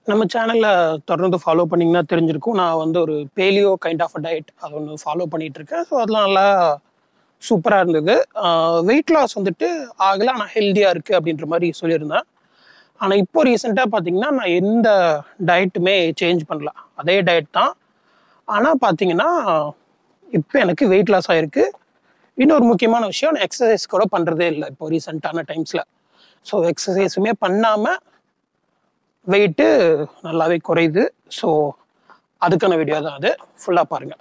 நம்ம சேனலில் தொடர்ந்து ஃபாலோ பண்ணிங்கன்னா தெரிஞ்சிருக்கும் நான் வந்து ஒரு பேலியோ கைண்ட் ஆஃப் டயட் அது ஒன்று ஃபாலோ பண்ணிட்டு இருக்கேன் ஸோ அதெல்லாம் நல்லா சூப்பராக இருந்தது வெயிட் லாஸ் வந்துட்டு ஆகல ஆனால் ஹெல்த்தியாக இருக்குது அப்படின்ற மாதிரி சொல்லியிருந்தேன் ஆனால் இப்போ ரீசெண்டாக பார்த்தீங்கன்னா நான் எந்த டயட்டுமே சேஞ்ச் பண்ணல அதே டயட் தான் ஆனால் பார்த்தீங்கன்னா இப்போ எனக்கு வெயிட் லாஸ் ஆகிருக்கு இன்னொரு முக்கியமான விஷயம் நான் எக்ஸசைஸ் கூட பண்ணுறதே இல்லை இப்போ ரீசெண்டான டைம்ஸில் ஸோ எக்ஸசைஸுமே பண்ணாமல் வெயிட்டு நல்லாவே குறையுது ஸோ அதுக்கான வீடியோ தான் அது ஃபுல்லாக பாருங்கள்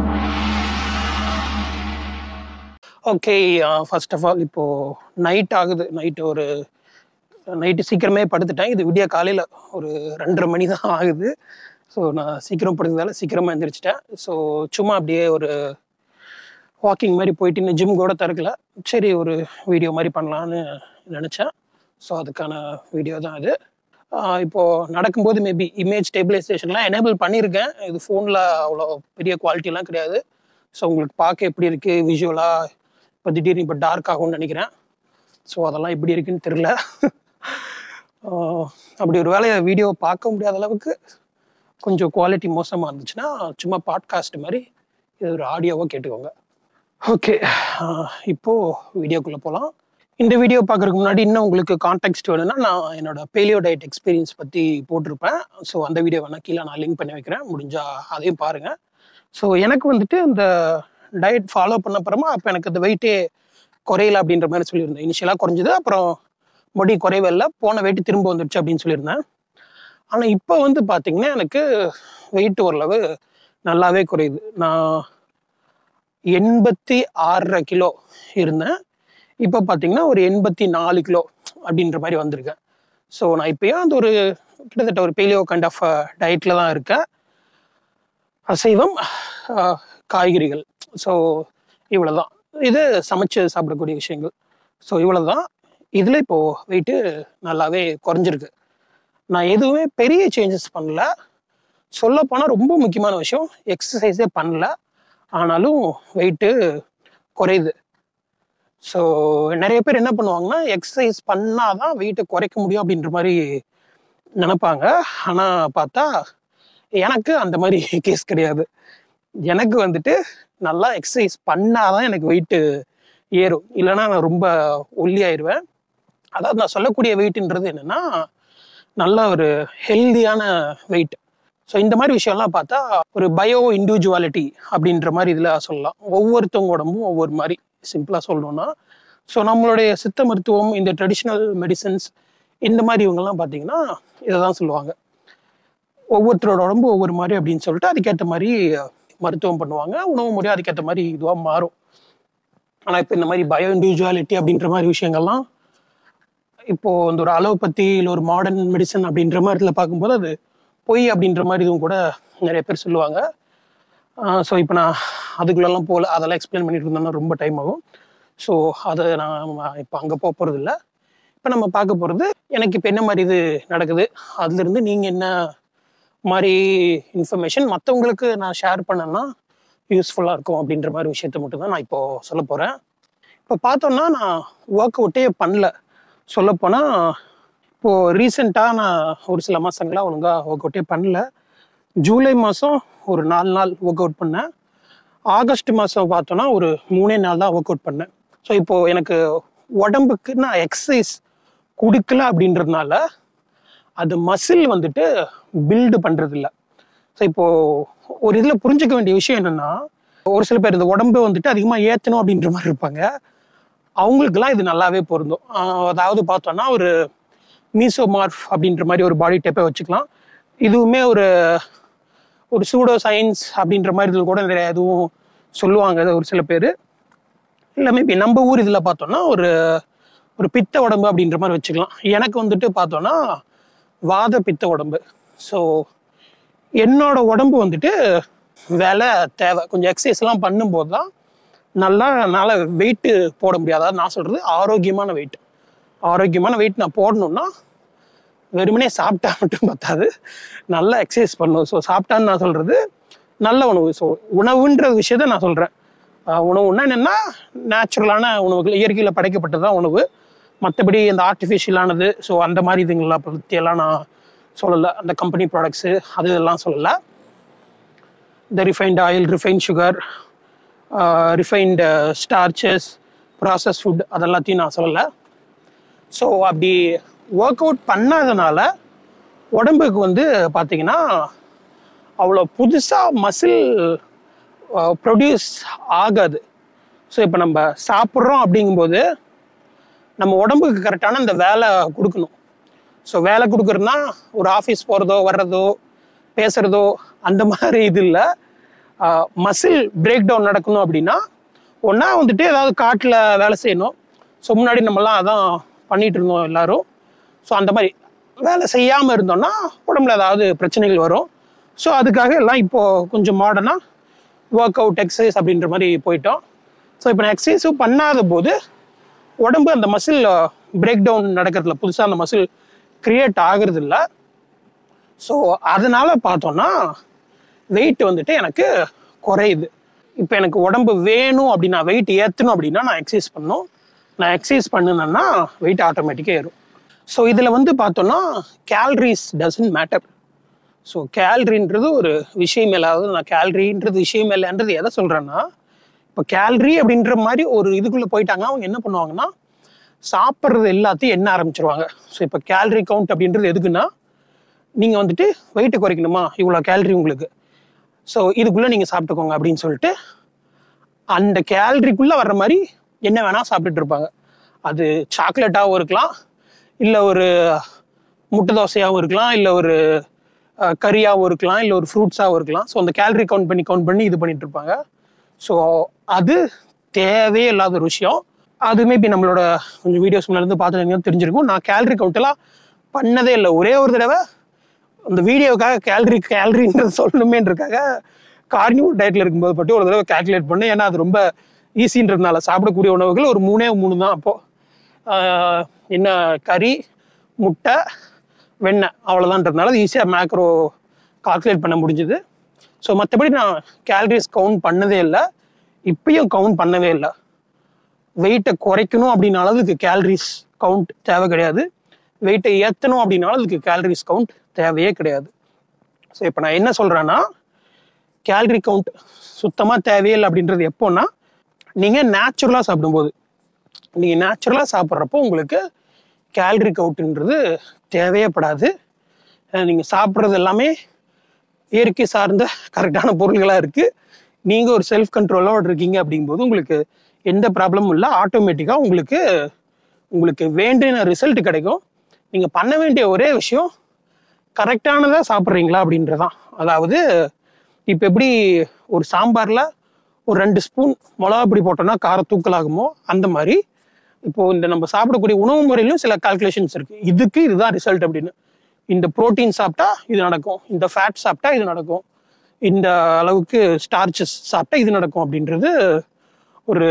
ஓகே ஃபர்ஸ்ட் ஆஃப் ஆல் இப்போது நைட் ஆகுது நைட்டு ஒரு நைட்டு சீக்கிரமே படுத்துட்டேன் இது விடிய காலையில் ஒரு ரெண்டரை மணி தான் ஆகுது ஸோ நான் சீக்கிரம் படுத்ததால சீக்கிரமாக எழுந்திரிச்சிட்டேன் ஸோ சும்மா அப்படியே ஒரு வாக்கிங் மாதிரி போயிட்டு இன்னும் ஜிம் கூட திறக்கல சரி ஒரு வீடியோ மாதிரி பண்ணலான்னு நினச்சேன் ஸோ அதுக்கான வீடியோ தான் அது ஆஹ் இப்போ நடக்கும்போது மேபி இமேஜ் ஸ்டெபிலைசேஷன்லாம் எனேபிள் பண்ணியிருக்கேன் இது ஃபோனில் அவ்வளோ பெரிய குவாலிட்டிலாம் கிடையாது ஸோ உங்களுக்கு பார்க்க எப்படி இருக்குது விஷுவலாக இப்போ திடீர்னு இப்போ டார்க் ஆகும்னு நினைக்கிறேன் ஸோ அதெல்லாம் எப்படி இருக்குன்னு தெரில ஆஹ் அப்படி ஒரு வேலையை வீடியோ பார்க்க முடியாத அளவுக்கு கொஞ்சம் குவாலிட்டி மோசமாக இருந்துச்சுன்னா சும்மா பாட்காஸ்ட் மாதிரி இது ஒரு ஆடியோவாக கேட்டுக்கோங்க ஓகே இப்போது வீடியோக்குள்ளே போகலாம் இந்த வீடியோ பார்க்குறதுக்கு முன்னாடி இன்னும் உங்களுக்கு கான்டெக்ட் வேணும்னா நான் என்னோட பேலியோ டயட் எக்ஸ்பீரியன்ஸ் பற்றி போட்டிருப்பேன் ஸோ அந்த வீடியோ வேணால் கீழே நான் லிங்க் பண்ணி வைக்கிறேன் முடிஞ்சால் அதையும் பாருங்கள் ஸோ எனக்கு வந்துட்டு இந்த டயட் ஃபாலோ பண்ண அப்புறமா அப்போ எனக்கு அந்த வெயிட்டே குறையல அப்படின்ற மாதிரி சொல்லியிருந்தேன் இனிஷியலாக குறைஞ்சது அப்புறம் முடி குறைவே இல்லை போன வெயிட் திரும்ப வந்துடுச்சு அப்படின்னு சொல்லியிருந்தேன் ஆனால் இப்போ வந்து பார்த்தீங்கன்னா எனக்கு வெயிட் ஓரளவு நல்லாவே குறையுது நான் எண்பத்தி ஆறரை கிலோ இருந்தேன் இப்போ பார்த்தீங்கன்னா ஒரு எண்பத்தி நாலு கிலோ அப்படின்ற மாதிரி வந்திருக்கேன் ஸோ நான் இப்பயும் அந்த ஒரு கிட்டத்தட்ட ஒரு பேலியோ கைண்ட் ஆஃப் டயட்டில் தான் இருக்கேன் அசைவம் ஆஹ், காய்கறிகள் ஸோ இவ்வளோ தான் இது சமைச்சு சாப்பிடக்கூடிய விஷயங்கள் ஸோ இவ்வளோ தான் இதில் இப்போது வெயிட்டு நல்லாவே குறைஞ்சிருக்கு நான் எதுவுமே பெரிய சேஞ்சஸ் பண்ணல சொல்லப்போனால் ரொம்ப முக்கியமான விஷயம் எக்ஸசைஸே பண்ணல ஆனாலும் வெயிட்டு குறையுது ஸோ நிறைய பேர் என்ன பண்ணுவாங்கன்னா எக்ஸசைஸ் பண்ணாதான் வெயிட்டை குறைக்க முடியும் அப்படின்ற மாதிரி நினைப்பாங்க ஆனால் பார்த்தா எனக்கு அந்த மாதிரி கேஸ் கிடையாது எனக்கு வந்துட்டு நல்லா எக்ஸசைஸ் பண்ணாதான் எனக்கு வெயிட்டு ஏறும் இல்லைன்னா நான் ரொம்ப ஒல்லி ஆயிடுவேன் அதாவது நான் சொல்லக்கூடிய வெயிட்ன்றது என்னன்னா நல்ல ஒரு ஹெல்தியான வெயிட் ஸோ இந்த மாதிரி விஷயம்லாம் பார்த்தா ஒரு பயோ இண்டிவிஜுவாலிட்டி அப்படின்ற மாதிரி இதில் சொல்லலாம் ஒவ்வொருத்தவங்க உடம்பும் ஒவ்வொரு மாதிரி சிம்பிளாக சொல்லணும்னா ஸோ நம்மளுடைய சித்த மருத்துவம் இந்த ட்ரெடிஷ்னல் மெடிசன்ஸ் இந்த மாதிரி இவங்கெல்லாம் பார்த்தீங்கன்னா இதை தான் சொல்லுவாங்க ஒவ்வொருத்தரோட உடம்பு ஒவ்வொரு மாதிரி அப்படின்னு சொல்லிட்டு அதுக்கேற்ற மாதிரி மருத்துவம் பண்ணுவாங்க உணவு முறை அதுக்கேற்ற மாதிரி இதுவாக மாறும் ஆனால் இப்போ இந்த மாதிரி பயோ இண்டிவிஜுவாலிட்டி அப்படின்ற மாதிரி விஷயங்கள்லாம் இப்போ இந்த ஒரு அலோபதி இல்லை ஒரு மாடர்ன் மெடிசன் அப்படின்ற மாதிரி இதில் பார்க்கும்போது அது பொய் அப்படின்ற மாதிரி இதுவும் கூட நிறைய பேர் சொல்லுவாங்க ஸோ இப்போ நான் அதுக்குள்ளெல்லாம் போகல அதெல்லாம் எக்ஸ்பிளைன் பண்ணிட்டு இருந்தோம்னா ரொம்ப டைம் ஆகும் ஸோ அதை நான் இப்போ அங்கே போக போகிறது இல்லை இப்போ நம்ம பார்க்க போகிறது எனக்கு இப்போ என்ன மாதிரி இது நடக்குது அதுலேருந்து நீங்கள் என்ன மாதிரி இன்ஃபர்மேஷன் மற்றவங்களுக்கு நான் ஷேர் பண்ணேன்னா யூஸ்ஃபுல்லாக இருக்கும் அப்படின்ற மாதிரி விஷயத்த மட்டும் தான் நான் இப்போது சொல்ல போகிறேன் இப்போ பார்த்தோன்னா நான் ஒர்க் அவுட்டே பண்ணல சொல்லப்போனால் இப்போது ரீசெண்டாக நான் ஒரு சில மாதங்களாக ஒழுங்காக ஒர்க் அவுட்டே பண்ணல ஜூலை மாதம் ஒரு நாலு நாள் ஒர்க் அவுட் பண்ணேன் ஆகஸ்ட் மாதம் பார்த்தோன்னா ஒரு மூணே நாள் தான் ஒர்க் அவுட் பண்ணேன் ஸோ இப்போது எனக்கு உடம்புக்கு நான் எக்ஸசைஸ் கொடுக்கல அப்படின்றதுனால அது மசில் வந்துட்டு பில்டு பண்ணுறது இல்லை ஸோ இப்போது ஒரு இதில் புரிஞ்சுக்க வேண்டிய விஷயம் என்னென்னா ஒரு சில பேர் இந்த உடம்பு வந்துட்டு அதிகமாக ஏற்றணும் அப்படின்ற மாதிரி இருப்பாங்க அவங்களுக்குலாம் இது நல்லாவே பொருந்தும் ஆஹ் அதாவது பார்த்தோன்னா ஒரு மீசோமார்ஃப் அப்படின்ற மாதிரி ஒரு பாடி டைப்பை வச்சுக்கலாம் இதுவுமே ஒரு ஒரு சூடோ சயின்ஸ் அப்படின்ற மாதிரி இதில் கூட நிறைய இதுவும் சொல்லுவாங்க ஒரு சில பேர் இல்லை மேபி நம்ம ஊர் இதில் பார்த்தோன்னா ஒரு ஒரு பித்த உடம்பு அப்படின்ற மாதிரி வச்சுக்கலாம் எனக்கு வந்துட்டு பார்த்தோன்னா வாத பித்த உடம்பு ஸோ என்னோட உடம்பு வந்துட்டு வேலை தேவை கொஞ்சம் எக்ஸசைஸ்லாம் பண்ணும்போது தான் நல்லா நல்லா வெயிட்டு போட முடியாது அதாவது நான் சொல்கிறது ஆரோக்கியமான வெயிட் ஆரோக்கியமான வெயிட் நான் போடணும்னா வெறுமனே சாப்பிட்டா மட்டும் பத்தாது நல்லா எக்ஸசைஸ் பண்ணணும் ஸோ சாப்பிட்டான்னு நான் சொல்கிறது நல்ல உணவு ஸோ உணவுன்ற விஷயத்த நான் சொல்கிறேன் உணவுன்னா என்னென்னா நேச்சுரலான உணவுகள் இயற்கையில் படைக்கப்பட்டது தான் உணவு மற்றபடி இந்த ஆர்டிஃபிஷியலானது ஸோ அந்த மாதிரி இதுங்களா பற்றியெல்லாம் நான் சொல்லலை அந்த கம்பெனி ப்ராடக்ட்ஸு அது இதெல்லாம் சொல்லலை இந்த refined oil refined sugar refined starches process food அதெல்லாத்தையும் நான் சொல்லலை ஸோ அப்படி ஒர்க் அவுட் பண்ணாதனால உடம்புக்கு வந்து பார்த்தீங்கன்னா அவ்வளோ புதுசாக மசில் ப்ரொடியூஸ் ஆகாது ஸோ இப்போ நம்ம சாப்பிட்றோம் அப்படிங்கும்போது நம்ம உடம்புக்கு கரெக்டான அந்த வேலை கொடுக்கணும் ஸோ வேலை கொடுக்குறதுனா ஒரு ஆஃபீஸ் போகிறதோ வர்றதோ பேசுகிறதோ அந்த மாதிரி இது இல்லை மசில் பிரேக் டவுன் நடக்கணும் அப்படின்னா ஒன்றா வந்துட்டு ஏதாவது காட்டில் வேலை செய்யணும் ஸோ முன்னாடி நம்மலாம் அதான் பண்ணிட்டு இருந்தோம் எல்லாரும் ஸோ அந்த மாதிரி வேலை செய்யாமல் இருந்தோம்னா உடம்புல ஏதாவது பிரச்சனைகள் வரும் ஸோ அதுக்காக எல்லாம் இப்போது கொஞ்சம் மாடர்னாக ஒர்க் அவுட் எக்ஸசைஸ் அப்படின்ற மாதிரி போயிட்டோம் ஸோ இப்போ நான் எக்ஸசைஸும் பண்ணாத போது உடம்பு அந்த மசில் பிரேக் டவுன் நடக்கிறதுல புதுசாக அந்த மசில் கிரியேட் ஆகுறது இல்லை ஸோ அதனால பார்த்தோன்னா வெயிட் வந்துட்டு எனக்கு குறையுது இப்போ எனக்கு உடம்பு வேணும் அப்படின்னா வெயிட் ஏற்றணும் அப்படின்னா நான் எக்ஸசைஸ் பண்ணணும் நான் எக்ஸசைஸ் பண்ணுனேன்னா வெயிட் ஆட்டோமேட்டிக்காக ஏறும் ஸோ இதில் வந்து பார்த்தோன்னா கேலரிஸ் டசன்ட் மேட்டர் ஸோ கேலரின்றது ஒரு விஷயம் இல்லை அதாவது நான் கேலரின்றது விஷயம் இல்லைன்றது எதை சொல்கிறேன்னா இப்போ கேலரி அப்படின்ற மாதிரி ஒரு இதுக்குள்ளே போயிட்டாங்க அவங்க என்ன பண்ணுவாங்கன்னா சாப்பிட்றது எல்லாத்தையும் எண்ண ஆரம்பிச்சிருவாங்க ஸோ இப்போ கேலரி கவுண்ட் அப்படின்றது எதுக்குன்னா நீங்கள் வந்துட்டு வெயிட்டை குறைக்கணுமா இவ்வளோ கேலரி உங்களுக்கு ஸோ இதுக்குள்ளே நீங்கள் சாப்பிட்டுக்கோங்க அப்படின்னு சொல்லிட்டு அந்த கேலரிக்குள்ளே வர்ற மாதிரி என்ன வேணால் சாப்பிட்டுட்டு இருப்பாங்க அது சாக்லேட்டாகவும் இருக்கலாம் இல்லை ஒரு முட்டை தோசையாகவும் இருக்கலாம் இல்லை ஒரு அஹ், கறியாகவும் இருக்கலாம் இல்லை ஒரு ஃப்ரூட்ஸாகவும் இருக்கலாம் ஸோ அந்த கேலரி கவுண்ட் பண்ணி கவுண்ட் பண்ணி இது பண்ணிட்டு இருப்பாங்க ஸோ அது தேவையே இல்லாத ஒரு விஷயம் அது மேபி நம்மளோட கொஞ்சம் வீடியோஸ் இருந்து பார்த்துருந்தீங்கன்னா தெரிஞ்சிருக்கும் நான் கேலரி கவுண்ட்டெல்லாம் பண்ணதே இல்லை ஒரே ஒரு தடவை அந்த வீடியோக்காக கேலரி கேலரின்றது சொல்லணுமேன்றக்காக கார்னிவல் டயட்டில் இருக்கும்போது மட்டும் ஒரு தடவை கால்குலேட் பண்ணேன் ஏன்னா அது ரொம்ப ஈஸின்றதுனால சாப்பிடக்கூடிய உணவுகள் ஒரு மூணே மூணு தான் அப்போது என்ன கறி முட்டை வெண்ணெய் அவ்வளோதான்றதுனால ஈஸியாக மேக்ரோ கால்குலேட் பண்ண முடிஞ்சுது ஸோ மற்றபடி நான் கேலரிஸ் கவுண்ட் பண்ணதே இல்லை இப்பயும் கவுண்ட் பண்ணவே இல்லை வெயிட்டை குறைக்கணும் அப்படின்னாலும் அதுக்கு கேலரிஸ் கவுண்ட் தேவை கிடையாது வெயிட்டை ஏற்றணும் அப்படின்னாலும் அதுக்கு கேலரிஸ் கவுண்ட் தேவையே கிடையாது ஸோ இப்போ நான் என்ன சொல்கிறேன்னா கேலரி கவுண்ட் சுத்தமாக தேவையில்லை அப்படின்றது எப்போன்னா நீங்கள் நேச்சுரலாக சாப்பிடும்போது நீங்கள் நேச்சுரலாக சாப்பிட்றப்போ உங்களுக்கு கேலரி கவுண்ட்ன்றது தேவையப்படாது நீங்கள் சாப்பிட்றது எல்லாமே இயற்கை சார்ந்த கரெக்டான பொருள்களாக இருக்குது நீங்கள் ஒரு செல்ஃப் கண்ட்ரோலோடு இருக்கீங்க அப்படிங்கும்போது உங்களுக்கு எந்த ப்ராப்ளமும் இல்லை ஆட்டோமேட்டிக்காக உங்களுக்கு உங்களுக்கு வேண்டின ரிசல்ட் கிடைக்கும் நீங்கள் பண்ண வேண்டிய ஒரே விஷயம் கரெக்டானதாக சாப்பிட்றீங்களா அப்படின்றதான் அதாவது இப்போ எப்படி ஒரு சாம்பாரில் ஒரு ரெண்டு ஸ்பூன் மிளகா பொடி போட்டோம்னா காரம் தூக்கலாகுமோ அந்த மாதிரி இப்போ இந்த நம்ம சாப்பிடக்கூடிய உணவு முறையிலும் சில கால்குலேஷன்ஸ் இருக்கு இதுக்கு இதுதான் ரிசல்ட் அப்படின்னு இந்த புரோட்டீன் சாப்பிட்டா இது நடக்கும் இந்த ஃபேட் சாப்பிட்டா இது நடக்கும் இந்த அளவுக்கு ஸ்டார்ச்சஸ் சாப்பிட்டா இது நடக்கும் அப்படின்றது ஒரு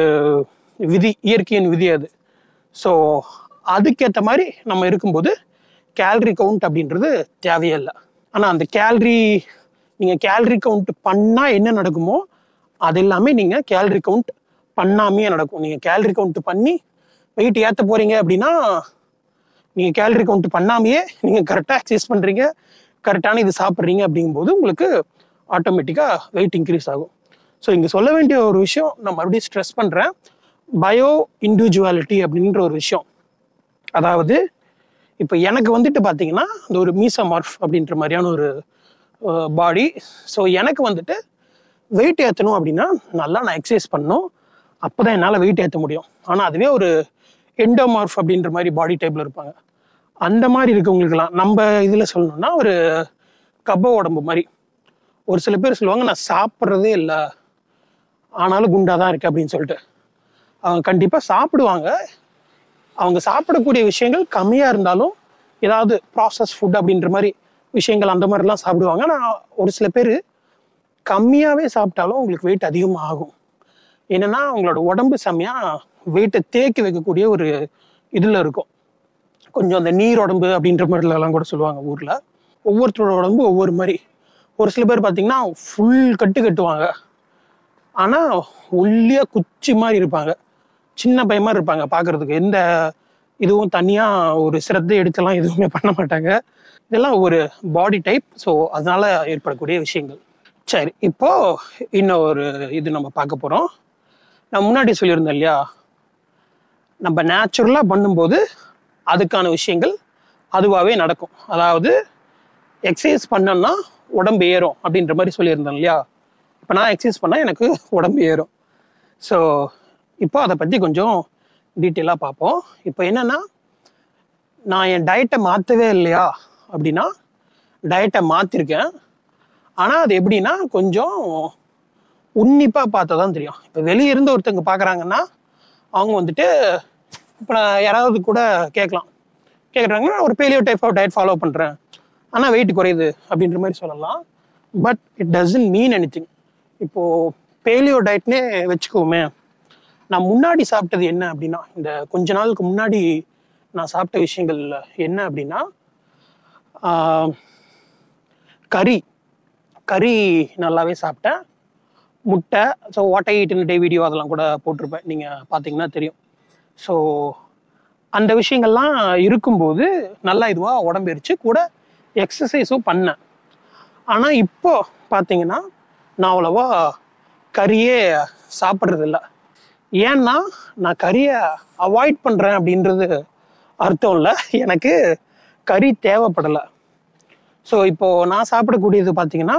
விதி இயற்கையின் விதி அது ஸோ அதுக்கேற்ற மாதிரி நம்ம இருக்கும்போது கேலரி கவுண்ட் அப்படின்றது தேவையே இல்லை ஆனால் அந்த கேலரி நீங்கள் கேலரி கவுண்ட் பண்ணால் என்ன நடக்குமோ அது எல்லாமே நீங்கள் கேலரி கவுண்ட் பண்ணாமையே நடக்கும் நீங்கள் கேலரி கவுண்ட் பண்ணி வெயிட் ஏற்ற போகிறீங்க அப்படின்னா நீங்கள் கேலரி கவுண்ட் பண்ணாமையே நீங்கள் கரெக்டாக எக்ஸசைஸ் பண்ணுறீங்க கரெக்டான இது சாப்பிட்றீங்க அப்படிங்கும்போது உங்களுக்கு ஆட்டோமேட்டிக்காக வெயிட் இன்க்ரீஸ் ஆகும் ஸோ இங்கே சொல்ல வேண்டிய ஒரு விஷயம் நான் மறுபடியும் ஸ்ட்ரெஸ் பண்ணுறேன் பயோ இண்டிவிஜுவாலிட்டி அப்படின்ற ஒரு விஷயம் அதாவது இப்போ எனக்கு வந்துட்டு பார்த்தீங்கன்னா இந்த ஒரு மீசமார்ஃப் அப்படின்ற மாதிரியான ஒரு பாடி ஸோ எனக்கு வந்துட்டு வெயிட் ஏற்றணும் அப்படின்னா நல்லா நான் எக்ஸசைஸ் பண்ணணும் அப்போ தான் என்னால் வெயிட் ஏற்ற முடியும் ஆனால் அதுவே ஒரு எண்டோமார்ஃப் அப்படின்ற மாதிரி பாடி டைப்பில் இருப்பாங்க அந்த மாதிரி இருக்கவங்களுக்கெல்லாம் நம்ம இதில் சொல்லணும்னா ஒரு கப்ப உடம்பு மாதிரி ஒரு சில பேர் சொல்லுவாங்க நான் சாப்பிட்றதே இல்லை ஆனாலும் குண்டாக தான் இருக்கு அப்படின்னு சொல்லிட்டு அவங்க கண்டிப்பாக சாப்பிடுவாங்க அவங்க சாப்பிடக்கூடிய விஷயங்கள் கம்மியாக இருந்தாலும் ஏதாவது ப்ராசஸ் ஃபுட் அப்படின்ற மாதிரி விஷயங்கள் அந்த மாதிரிலாம் சாப்பிடுவாங்க ஆனால் ஒரு சில பேர் கம்மியாகவே சாப்பிட்டாலும் உங்களுக்கு வெயிட் அதிகமாக ஆகும் என்னன்னா அவங்களோட உடம்பு செம்மையாக வெயிட்டை தேக்கி வைக்கக்கூடிய ஒரு இதில் இருக்கும் கொஞ்சம் அந்த நீர் உடம்பு அப்படின்ற மாதிரிலாம் கூட சொல்லுவாங்க ஊரில் ஒவ்வொருத்தரோட உடம்பு ஒவ்வொரு மாதிரி ஒரு சில பேர் பார்த்தீங்கன்னா ஃபுல் கட்டு கட்டுவாங்க ஆனால் ஒல்லியாக குச்சி மாதிரி இருப்பாங்க சின்ன பையமாக இருப்பாங்க பார்க்கறதுக்கு எந்த இதுவும் தனியாக ஒரு சிரத்தை எடுத்துலாம் எதுவுமே பண்ண மாட்டாங்க இதெல்லாம் ஒரு பாடி டைப் ஸோ அதனால ஏற்படக்கூடிய விஷயங்கள் சரி இப்போ இன்னும் ஒரு இது நம்ம பார்க்க போகிறோம் நான் முன்னாடி சொல்லியிருந்தேன் இல்லையா நம்ம நேச்சுரலாக பண்ணும்போது அதுக்கான விஷயங்கள் அதுவாகவே நடக்கும் அதாவது எக்ஸசைஸ் பண்ணோம்னா உடம்பு ஏறும் அப்படின்ற மாதிரி சொல்லியிருந்தேன் இல்லையா இப்போ நான் எக்ஸசைஸ் பண்ணால் எனக்கு உடம்பு ஏறும் ஸோ இப்போ அதை பற்றி கொஞ்சம் டீட்டெயிலாக பார்ப்போம் இப்போ என்னென்னா நான் என் டயட்டை மாற்றவே இல்லையா அப்படின்னா டயட்டை மாற்றிருக்கேன் ஆனால் அது எப்படின்னா கொஞ்சம் உன்னிப்பாக பார்த்தா தான் தெரியும் இப்போ வெளியே இருந்து ஒருத்தங்க பார்க்குறாங்கன்னா அவங்க வந்துட்டு இப்போ நான் யாராவது கூட கேட்கலாம் கேட்குறாங்க ஒரு paleo type of diet follow பண்ணுறேன் ஆனால் வெயிட் குறையுது அப்படின்ற மாதிரி சொல்லலாம் but it doesn't mean anything இப்போது பேலியோ டயட்னே வச்சுக்கோமே நான் முன்னாடி சாப்பிட்டது என்ன அப்படின்னா இந்த கொஞ்ச நாளுக்கு முன்னாடி நான் சாப்பிட்ட விஷயங்கள் என்ன அப்படின்னா ஆஹ், கறி கறி நல்லாவே சாப்பிட்டேன் முட்டை so what I eat day video அதெல்லாம் கூட போட்டிருப்பேன் நீங்கள் பார்த்தீங்கன்னா தெரியும் ஸோ அந்த விஷயங்கள்லாம் இருக்கும்போது நல்லா இதுவாக உடம்பெரிச்சு கூட எக்ஸசைஸும் பண்ணேன் ஆனால் இப்போ பார்த்தீங்கன்னா நான் அவ்வளோவா கறியே சாப்பிட்றதில்ல ஏன்னா நான் கறியை அவாய்ட் பண்ணுறேன் அப்படின்றது அர்த்தம் இல்லை எனக்கு கறி தேவைப்படலை ஸோ இப்போது நான் சாப்பிடக்கூடியது பார்த்தீங்கன்னா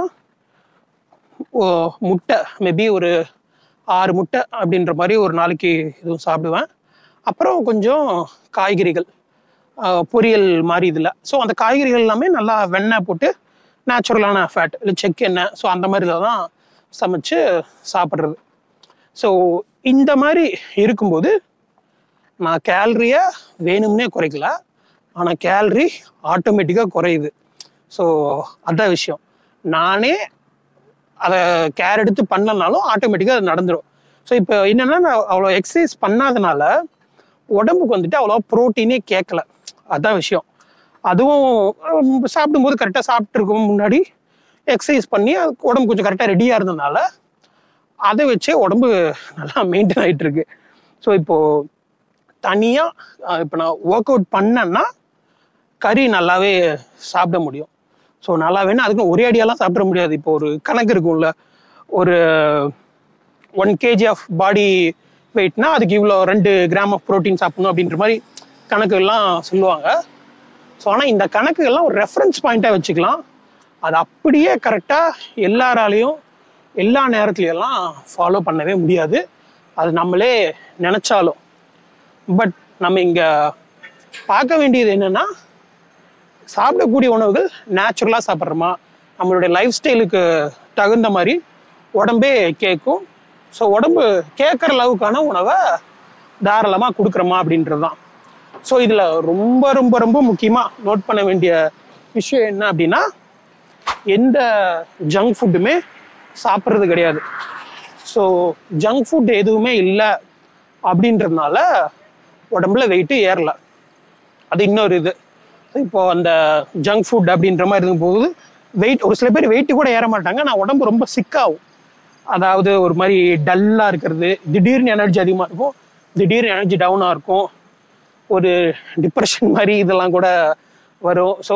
ஓ, முட்டை மேபி ஒரு ஆறு முட்டை அப்படின்ற மாதிரி ஒரு நாளைக்கு இதுவும் சாப்பிடுவேன் அப்புறம் கொஞ்சம் காய்கறிகள் ஆஹ், பொரியல் மாதிரி இதில் ஸோ அந்த காய்கறிகள் எல்லாமே நல்லா வெண்ணெய் போட்டு நேச்சுரலான ஃபேட் இல்லை செக் எண்ணெய் ஸோ அந்த மாதிரி இதில் தான் சமைச்சு சாப்பிட்றது ஸோ இந்த மாதிரி இருக்கும்போது நான் கேலரியை வேணும்னே குறைக்கல ஆனால் கேலரி ஆட்டோமேட்டிக்காக குறையுது ஸோ அதான் விஷயம் நானே அதை கேர் எடுத்து பண்ணலனாலும் ஆட்டோமேட்டிக்காக அது நடந்துடும் ஸோ இப்போ என்னென்னா நான் அவ்வளோ எக்ஸசைஸ் பண்ணாதனால உடம்புக்கு வந்துட்டு அவ்வளோ ப்ரோட்டீனே கேட்கல அதான் விஷயம் அதுவும் உம், சாப்பிடும்போது கரெக்டாக சாப்பிட்ருக்கும் முன்னாடி எக்ஸசைஸ் பண்ணி அது உடம்பு கொஞ்சம் கரெக்டாக ரெடியாக இருந்ததுனால அதை வச்சே உடம்பு நல்லா மெயின்டைன் ஆகிட்டு இருக்கு ஸோ இப்போது தனியாக இப்போ நான் ஒர்க் அவுட் பண்ணேன்னா கறி நல்லாவே சாப்பிட முடியும் ஸோ நல்லா வேணும் அதுக்கு ஒரே அடியெல்லாம் சாப்பிட முடியாது இப்போ ஒரு கணக்கு இருக்கும்ல ஒரு ஒன் கேஜி ஆஃப் பாடி வெயிட்னா அதுக்கு இவ்வளோ ரெண்டு கிராம் ஆஃப் ப்ரோட்டீன் சாப்பிடணும் அப்படின்ற மாதிரி கணக்குகள்லாம் சொல்லுவாங்க ஸோ ஆனால் இந்த கணக்குகள்லாம் ஒரு ரெஃபரன்ஸ் பாயிண்ட்டாக வச்சுக்கலாம் அது அப்படியே கரெக்டாக எல்லாராலையும் எல்லா நேரத்துலையெல்லாம் ஃபாலோ பண்ணவே முடியாது அது நம்மளே நினச்சாலும் பட் நம்ம இங்கே பார்க்க வேண்டியது என்னென்னா சாப்பிடக்கூடிய உணவுகள் நேச்சுரலாக சாப்பிட்றோமா நம்மளுடைய லைஃப் ஸ்டைலுக்கு தகுந்த மாதிரி உடம்பே கேட்கும் ஸோ உடம்பு கேட்குற அளவுக்கான உணவை தாராளமாக கொடுக்குறோமா அப்படின்றது தான் ஸோ இதில் ரொம்ப ரொம்ப ரொம்ப முக்கியமாக நோட் பண்ண வேண்டிய விஷயம் என்ன அப்படின்னா எந்த ஜங்க் ஃபுட்டுமே சாப்பிட்றது கிடையாது ஸோ ஜங்க் ஃபுட் எதுவுமே இல்லை அப்படின்றதுனால உடம்புல வெயிட்டு ஏறல அது இன்னொரு இது இப்போ அந்த ஜங்க் ஃபுட் அப்படின்ற மாதிரி இருக்கும்போது வெயிட் ஒரு சில பேர் வெயிட்டு கூட ஏற மாட்டாங்க நான் உடம்பு ரொம்ப சிக்காகும் அதாவது ஒரு மாதிரி டல்லாக இருக்கிறது திடீர்னு எனர்ஜி அதிகமாக இருக்கும் திடீர்னு எனர்ஜி டவுனாக இருக்கும் ஒரு டிப்ரெஷன் மாதிரி இதெல்லாம் கூட வரும் ஸோ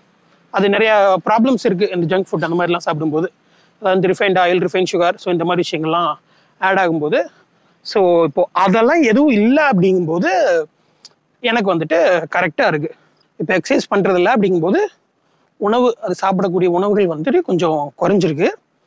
அது நிறைய ப்ராப்ளம்ஸ் இருக்குது இந்த ஜங்க் ஃபுட் அந்த மாதிரிலாம் சாப்பிடும்போது அதாவது refined oil refine sugar so இந்த மாதிரி விஷயங்கள்லாம் ஆட் ஆகும்போது ஸோ இப்போ அதெல்லாம் எதுவும் இல்லை அப்படிங்கும்போது எனக்கு வந்துட்டு கரெக்டாக இருக்குது இப்போ எக்ஸசைஸ் பண்ணுறதில்ல அப்படிங்கும்போது உணவு அது சாப்பிடக்கூடிய உணவுகள் வந்துட்டு கொஞ்சம் குறைஞ்சிருக்கு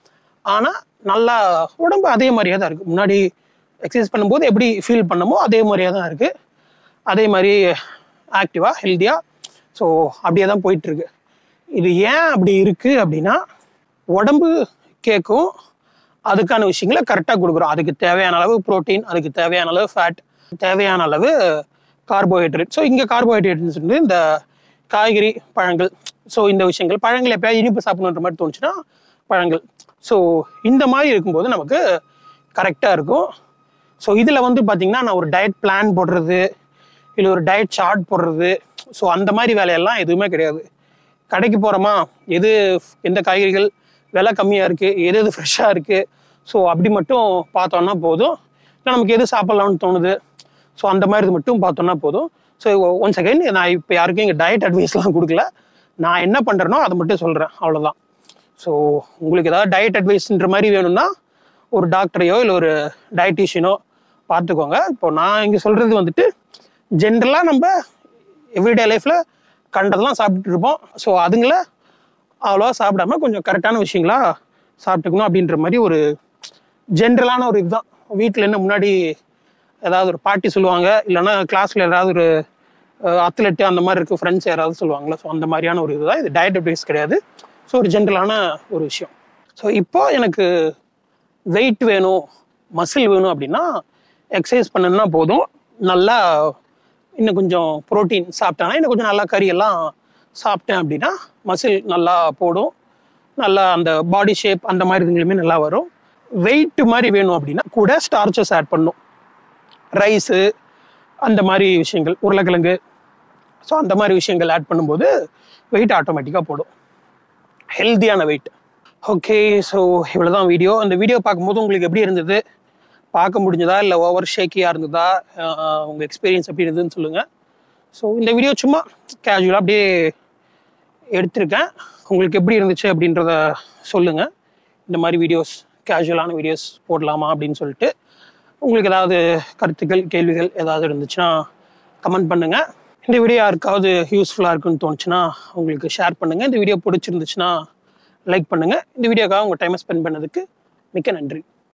ஆனால் நல்லா உடம்பு அதே மாதிரியே தான் இருக்குது முன்னாடி எக்ஸசைஸ் பண்ணும்போது எப்படி ஃபீல் பண்ணமோ அதே மாதிரியே தான் இருக்குது அதே மாதிரி ஆக்டிவாக ஹெல்த்தியாக ஸோ அப்படியே தான் போயிட்டுருக்கு இது ஏன் அப்படி இருக்குது அப்படின்னா உடம்பு கேட்கும் அதுக்கான விஷயங்களை கரெக்டாக கொடுக்குறோம் அதுக்கு தேவையான அளவு புரோட்டீன் அதுக்கு தேவையான அளவு ஃபேட் தேவையான அளவு கார்போஹைட்ரேட் ஸோ இங்கே கார்போஹைட்ரேட்ஸ் வந்து இந்த காய்கறி பழங்கள் ஸோ இந்த விஷயங்கள் பழங்கள் எப்பயாவது இனிப்பு சாப்பிடணுன்ற மாதிரி தோணுச்சுன்னா பழங்கள் ஸோ இந்த மாதிரி இருக்கும்போது நமக்கு கரெக்டாக இருக்கும் ஸோ இதில் வந்து பார்த்தீங்கன்னா நான் ஒரு டயட் பிளான் போடுறது இல்லை ஒரு டயட் சார்ட் போடுறது ஸோ அந்த மாதிரி வேலையெல்லாம் எதுவுமே கிடையாது கடைக்கு போகிறோமா எது எந்த காய்கறிகள் விலை கம்மியாக இருக்குது எது எது ஃப்ரெஷ்ஷாக இருக்குது ஸோ அப்படி மட்டும் பார்த்தோன்னா போதும் இல்லை நமக்கு எது சாப்பிட்லாம்னு தோணுது ஸோ அந்த மாதிரி இது மட்டும் பார்த்தோன்னா போதும் ஸோ ஒன்ஸ் அகைன் நான் இப்போ யாருக்கும் இங்கே டயட் அட்வைஸ்லாம் கொடுக்கல நான் என்ன பண்ணுறேனோ அதை மட்டும் சொல்கிறேன் அவ்வளோதான் ஸோ உங்களுக்கு ஏதாவது டயட் அட்வைஸ்ன்ற மாதிரி வேணும்னா ஒரு டாக்டரையோ இல்லை ஒரு டயட்டீஷியனோ பார்த்துக்கோங்க இப்போ நான் இங்கே சொல்கிறது வந்துட்டு ஜென்ரலாக நம்ம எவ்ரிடே லைஃப்பில் கண்டதெல்லாம் சாப்பிட்டுட்டு இருப்போம் ஸோ அதுங்கள அவ்வளோவா சாப்பிடாம கொஞ்சம் கரெக்டான விஷயங்களா சாப்பிட்டுக்கணும் அப்படின்ற மாதிரி ஒரு ஜென்ரலான ஒரு இதுதான் வீட்டில் என்ன முன்னாடி ஏதாவது ஒரு பாட்டி சொல்லுவாங்க இல்லைன்னா கிளாஸில் ஏதாவது ஒரு அத்லெட்டு அந்த மாதிரி இருக்க ஃப்ரெண்ட்ஸ் யாராவது சொல்லுவாங்களா ஸோ அந்த மாதிரியான ஒரு இதுதான் இது டயட் அட்வைஸ் கிடையாது ஸோ ஒரு ஜென்ரலான ஒரு விஷயம் ஸோ இப்போ எனக்கு வெயிட் வேணும் மசில் வேணும் அப்படின்னா எக்ஸசைஸ் பண்ணணும்னா போதும் நல்லா இன்னும் கொஞ்சம் ப்ரோட்டீன் சாப்பிட்டேன்னா இன்னும் கொஞ்சம் நல்லா கறியெல்லாம் சாப்பிட்டேன் அப்படின்னா மசில் நல்லா போடும் நல்லா அந்த பாடி ஷேப் அந்த மாதிரி இதுங்களுமே நல்லா வரும் வெயிட் மாதிரி வேணும் அப்படின்னா கூட ஸ்டார்ச்சஸ் ஆட் பண்ணும் ரைஸு அந்த மாதிரி விஷயங்கள் உருளைக்கிழங்கு ஸோ அந்த மாதிரி விஷயங்கள் ஆட் பண்ணும்போது வெயிட் ஆட்டோமேட்டிக்காக போடும் ஹெல்த்தியான வெயிட் ஓகே ஸோ இவ்வளோ தான் வீடியோ அந்த வீடியோ பார்க்கும்போது உங்களுக்கு எப்படி இருந்தது பார்க்க முடிஞ்சதா இல்லை ஓவர் ஷேக்கியாக இருந்ததா உங்கள் எக்ஸ்பீரியன்ஸ் எப்படி இருந்ததுன்னு சொல்லுங்கள் ஸோ இந்த வீடியோ சும்மா கேஷுவலாக அப்படியே எடுத்திருக்கேன் உங்களுக்கு எப்படி இருந்துச்சு அப்படின்றத சொல்லுங்கள் இந்த மாதிரி வீடியோஸ் கேஷுவலான வீடியோஸ் போடலாமா அப்படின்னு சொல்லிட்டு உங்களுக்கு ஏதாவது கருத்துக்கள் கேள்விகள் ஏதாவது இருந்துச்சுன்னா கமெண்ட் பண்ணுங்கள் இந்த வீடியோ யாருக்காவது யூஸ்ஃபுல்லாக இருக்குன்னு தோணுச்சுன்னா உங்களுக்கு ஷேர் பண்ணுங்கள் இந்த வீடியோ பிடிச்சிருந்துச்சுன்னா லைக் பண்ணுங்கள் இந்த வீடியோக்காக உங்கள் டைமை ஸ்பெண்ட் பண்ணதுக்கு மிக்க நன்றி